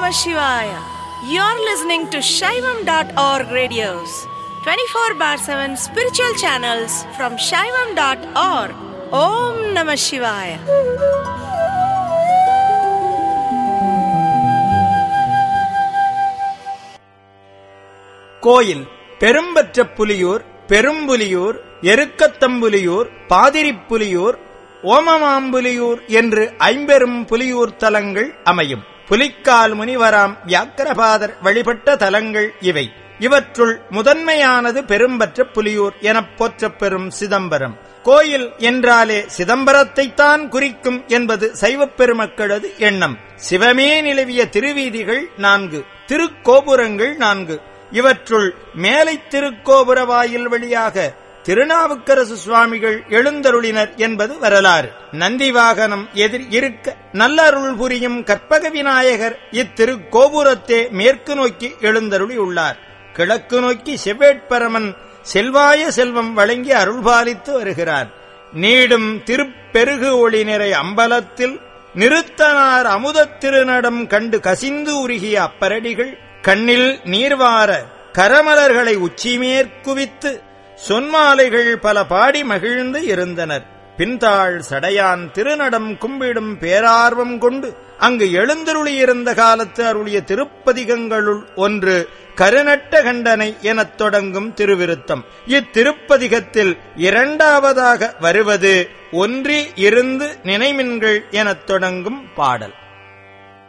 Namah Shivaya. You're listening to Shaivam.org radios, 24 bar 7 spiritual channels from Shaivam.org. Om Namah Shivaya. கோயில் பெரும்பற்ற புலியூர் பெரும்புலியூர் எருக்கத்தம்புலியூர் பாதிரிப்புலியூர் ஓமமாம்புலியூர் என்று ஐம்பெரும் புலியூர் தலங்கள் அமையும் புலிக்கால் முனிவராம் வியாக்கிரபாதர் வழிபட்ட தலங்கள் இவை இவற்றுள் முதன்மையானது பெரும்பற்ற புலியூர் எனப் போற்றப் பெறும் சிதம்பரம் கோயில் என்றாலே சிதம்பரத்தைத்தான் குறிக்கும் என்பது சைவப் பெருமக்களது எண்ணம் சிவமே நிலவிய திருவீதிகள் நான்கு திருக்கோபுரங்கள் நான்கு இவற்றுள் மேலை திருக்கோபுர வாயில் வழியாக திருநாவுக்கரசு சுவாமிகள் எழுந்தருளினர் என்பது வரலாறு நந்திவாகனம் எதிர் இருக்க நல்லருள் புரியும் கற்பக விநாயகர் இத்திருக்கோபுரத்தே மேற்கு நோக்கி எழுந்தருளி உள்ளார் கிழக்கு நோக்கி செவ்வேட்பரமன் செல்வாய செல்வம் வழங்கி அருள்பாலித்து வருகிறார் நீடும் திருப்பெருகு ஒளி நிறை அம்பலத்தில் நிறுத்தனார் அமுதத் திருநடம் கண்டு கசிந்து உருகிய அப்பரடிகள் கண்ணில் நீர்வார கரமலர்களை உச்சிமேற்குவித்து சொன்மாலைகள் பல பாடி மகிழ்ந்து இருந்தனர் பின்தாள் சடையான் திருநடம் கும்பிடும் பேரார்வம் கொண்டு அங்கு எழுந்தருளியிருந்த காலத்து அருளிய திருப்பதிகங்களுள் ஒன்று கருநட்ட கண்டனை எனத் தொடங்கும் திருவிருத்தம் இத்திருப்பதிகத்தில் இரண்டாவதாக வருவது ஒன்றி இருந்து நினைமின்கள் எனத் தொடங்கும் பாடல்